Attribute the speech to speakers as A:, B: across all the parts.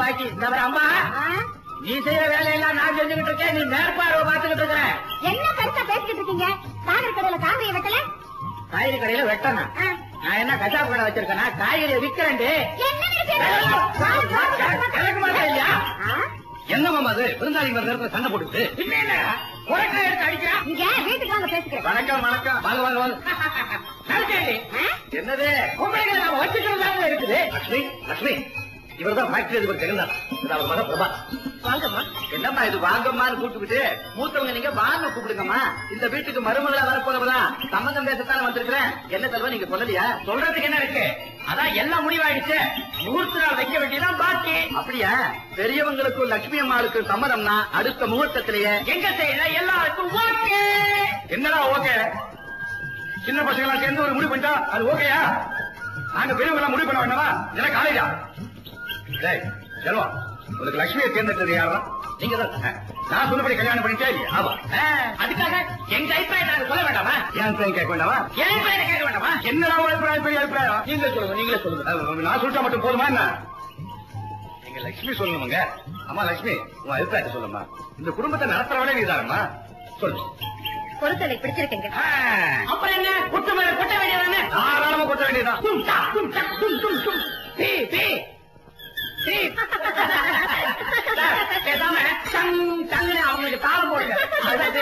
A: பாக்கி இந்த வர அம்மா நீ செய்யற வேலையெல்லாம் நான் செஞ்சுக்கிட்டு இருக்கேன் நீ மேற்பார்வை பார்த்துக்கிட்டு இருக்கிற
B: என்ன பெருசா பேசிக்கிட்டு இருக்கீங்க காய்கறி கடையில காய்கறியை வெட்டல
A: காய்கறி கடையில வெட்டணும்
B: ஆ.
A: நான் என்ன கசாப்பு கடை வச்சிருக்கேனா காய்கறியை விக்கிறேன்டி எனக்கு மட்டும் இல்லையா
C: என்ன மாமா அது விருந்தாளிங்க வர நேரத்துல சண்டை போட்டுக்கிட்டு
A: பின்ன என்ன உரக்காய் எடுத்து அடிக்கிறான்
B: இங்க வீட்டுக்கு வாங்க பேசிக்கிறேன்
C: வணக்கம் வணக்கம் வாங்க வாங்க வாங்க
A: நடிச்சேன்டி.
C: என்னது
A: பொம்பளைங்களை நாம வச்சுக்கிறதாங்க இருக்குது
C: லட்சுமி லட்சுமி இவர்தான் ஃபேக்டரி அதிபர் ஜெகநாத் இது அவர் மகன் பிரபா
A: வாங்கம்மா
C: என்னம்மா இது வாங்கம்மான்னு கூப்பிட்டுக்கிட்டு மூத்தவங்க நீங்க வாங்க கூப்பிடுங்கம்மா இந்த வீட்டுக்கு மருமகளா வரப்போறவதான் சம்மந்தம் பேசத்தானே வந்திருக்கிறேன் என்ன தருவா நீங்க சொல்லலையா
A: சொல்றதுக்கு என்ன இருக்கு அதான் எல்லாம் முடிவாயிடுச்சு முகூர்த்த நாள் வைக்க வேண்டியதான் பாக்கி
C: அப்படியா பெரியவங்களுக்கும் லட்சுமி அம்மாளுக்கும் சம்மதம்னா அடுத்த முகூர்த்தத்திலேயே
A: எங்க செய்யல எல்லாருக்கும் ஓகே
C: என்னடா ஓகே சின்ன பசங்க எல்லாம் சேர்ந்து ஒரு முடிவு பண்ணிட்டா அது ஓகேயா நாங்க பெரியவங்க முடிவு பண்ண வேண்டாமா எனக்கு காலேஜா டேய் செல்வா உனக்கு லட்சுமியை தேர்ந்தெடுத்தது யாரா நீங்க தான் நான் சொன்னபடி கல்யாணம் பண்ணிட்டே இல்லையா ஆமா
A: ஆ, அதுக்காக எங்க அபிப்பிராயத்தை நாங்க சொல்ல வேண்டாமா
C: ஏன் சார் கேட்க வேண்டாமா
A: என் அபிப்பிராயத்தை கேட்க வேண்டாமா
C: என்னடா உன் அபிப்பிராயம் பெரிய அபிப்பிராயம்
A: நீங்களே சொல்லுங்க நீங்களே சொல்லுங்க
C: அஹ், நான் சொல்லிட்டா மட்டும் போதுமா என்ன எங்க லட்சுமி சொல்லணுங்க அம்மா லட்சுமி உன் அபிப்பிராயத்தை சொல்லுமா இந்த குடும்பத்தை நடத்துறவனே நீதானம்மா சொல்லு
B: பொருத்தலை பிடிச்சிருக்கீங்க
A: ஆ, அப்புறம் என்ன குட்ட மேல குட்ட வேண்டியதானே
C: தாராளமா கொட்ட வேண்டியதுதான்
A: தும் டா, தும் டா, தும் தும் தும் பீ பீ பீ சார், பேசாம டங் டங்குன்னு அவங்களுக்கு தாளம் போடுங்க அதாவது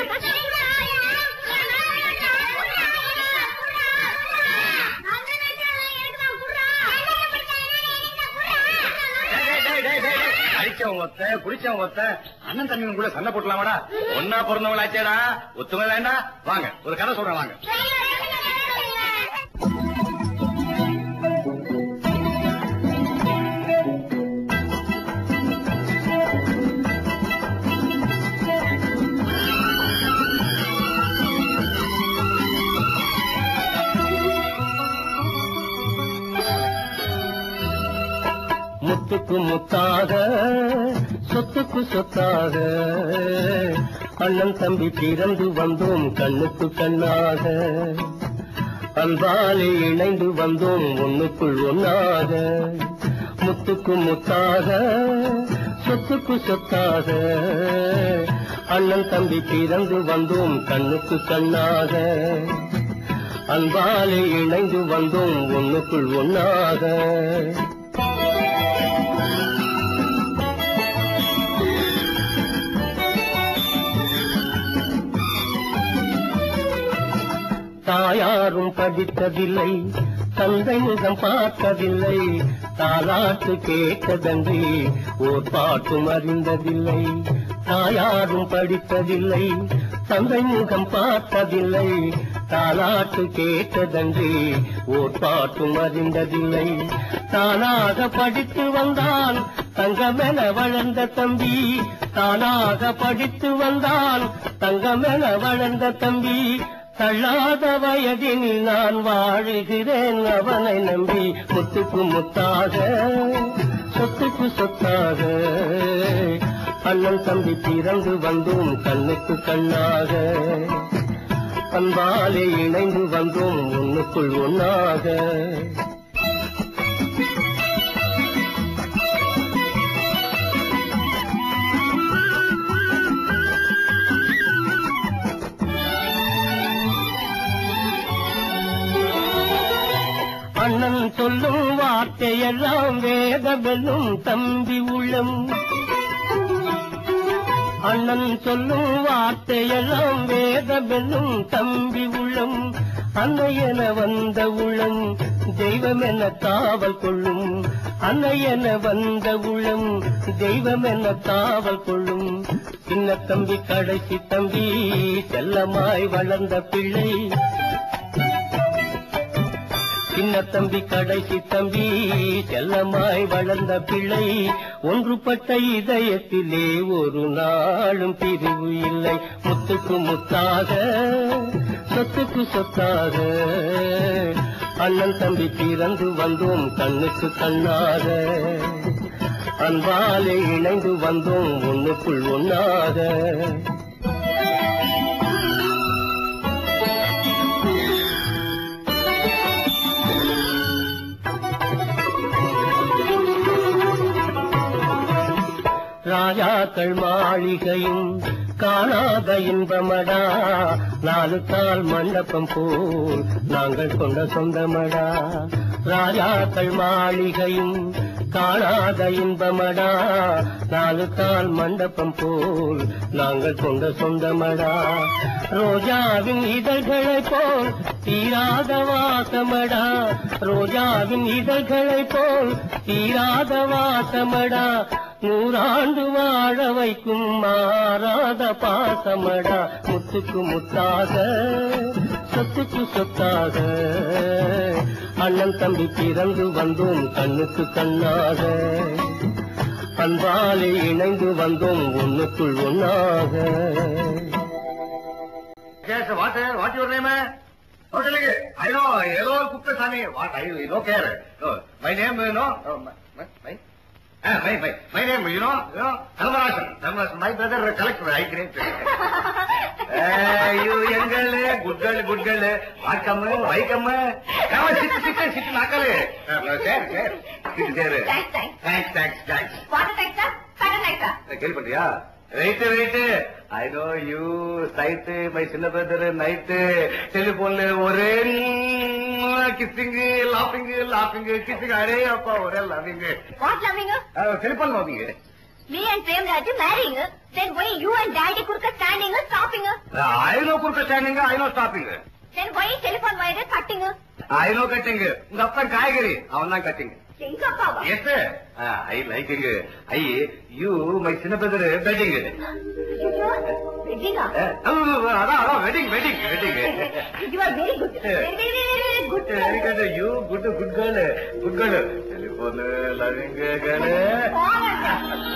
C: டேய், டேய், டேய், டேய், டேய், டேய். அடிச்சவன் ஒத்த குடிச்சவன் ஒத்த அண்ணன் தம்பிங்க கூட சண்டை போட்டலாமாடா ஒன்னா பிறந்தவங்களாச்சேடா ஒத்துமை வேண்டாம் வாங்க ஒரு கதை சொல்றேன் வாங்க
D: முத்துக்கு முத்தாக சொத்துக்கு சொத்தாக அண்ணன் தம்பி பிறந்து வந்தோம் கண்ணுக்கு கண்ணாக அன்பாலே இணைந்து வந்தோம் ஒண்ணுக்குள் ஒன்னாக முத்துக்கு முத்தாக சொத்துக்கு சொத்தாக அண்ணன் தம்பி பிறந்து வந்தோம் கண்ணுக்கு கண்ணாக அன்பாலே இணைந்து வந்தோம் ஒண்ணுக்குள் ஒன்னாக தாயாரும் படித்ததில்லை தந்தை முகம் பார்த்ததில்லை தாலாட்டு கேட்டதன்றி ஓர் பாட்டும் அறிந்ததில்லை தாயாரும் படித்ததில்லை தந்தை முகம் பார்த்ததில்லை தாலாட்டு கேட்டதன்றி ஓர் பாட்டும் அறிந்ததில்லை தானாக படித்து வந்தான் தங்கமென வளர்ந்த தம்பி தானாக படித்து வந்தான் தங்கமென வளர்ந்த தம்பி தள்ளாத வயதினில் நான் வாழுகிறேன் அவனை நம்பி முத்துக்கு முத்தாக சொத்துக்கு சொத்தாக அண்ணன் தம்பி பிறந்து வந்தோம் கண்ணுக்கு கண்ணாக அன்பாலே இணைந்து வந்தோம் ஒண்ணுக்குள் ஒன்னாக அண்ணன் சொல்லும் வார்த்தையெல்லாம் வேதமெல்லும் தம்பி உள்ளம் அண்ணன் சொல்லும் வார்த்தையெல்லாம் வேதமெல்லும் தம்பி உள்ளம் அன்னை என வந்த உள்ளம் தெய்வம் என காவல் கொள்ளும் அன்னை என வந்த உள்ளம் தெய்வம் என காவல் கொள்ளும் சின்ன தம்பி கடைசி தம்பி செல்லமாய் வளர்ந்த பிள்ளை சின்ன தம்பி கடைசி தம்பி செல்லமாய் வளர்ந்த பிள்ளை ஒன்றுபட்ட இதயத்திலே ஒரு நாளும் பிரிவு இல்லை முத்துக்கு முத்தாக சொத்துக்கு சொத்தாக அண்ணன் தம்பி பிறந்து வந்தோம் கண்ணுக்கு கண்ணாக அன்பாலே இணைந்து வந்தோம் ஒண்ணுக்குள் ஒன்னாக ராஜாக்கள் மாளிகையும் காணாத இன்பமடா நாலு கால் மண்டபம் போல் நாங்கள் கொண்ட சொந்தமடா ராஜாக்கள் மாளிகையும் காணாத இன்பமடா நாலு கால் மண்டபம் போல் நாங்கள் கொண்ட சொந்தமடா ரோஜாவின் இதழ்களை போல் தீராத வாசமடா ரோஜாவின் இதழ்களை போல் தீராத வாசமடா நூறாண்டு வாழ வைக்கும் மாறாத பாசமடா முத்துக்கு முத்தாக சொத்துக்கு சொத்தாக அண்ணன் தம்பி பிறந்து வந்தோம் கண்ணுக்கு கண்ணாக அன்பாலே இணைந்து வந்தோம் ஒண்ணுக்குள் ஒண்ணாக
C: Yes, what, uh, what your name? uh? What is it? I know, hello, Kuppasamy. What, I no care. No, my name, you know, uh, my, my, my, ah, my, my, my name, you know, you know, Dharmarajan. Dharmarajan, my brother collector, I great. hey, you young girl, good girl, good girl, welcome, welcome. Come on, sit, sit, sit, nakale. Uh, no, there, there, sit there.
B: Thanks, thanks.
C: Thanks, thanks, thanks.
B: Water டாக்ஸா current டாக்ஸா
C: கேள்விப்பட்டியா right right I know you site my சின்ன brother night டெலிபோன்ல ஒரே kissing லாஃபிங் லாஃபிங் kissing array அப்பா ஒரே லாஃபிங்
B: what loving
C: telephone லாஃபிங்
B: me and Premraj marrying then why you and daddy kurka standing stopping
C: I no குறுக்க standing I no stopping
B: then why telephone wire cutting
C: I no cutting உங்க அப்பா காய்கறி அவன் தான் cutting
B: எங்க அப்பாவா
C: yes I liking I you my சின்ன brother betting
B: வெட்டிங்கா
C: அதான் அதான் wedding wedding wedding
B: you are very good very very very, very good
C: Very good. You good, good girl. Good girl. Telephone, loving girl.
B: Forward.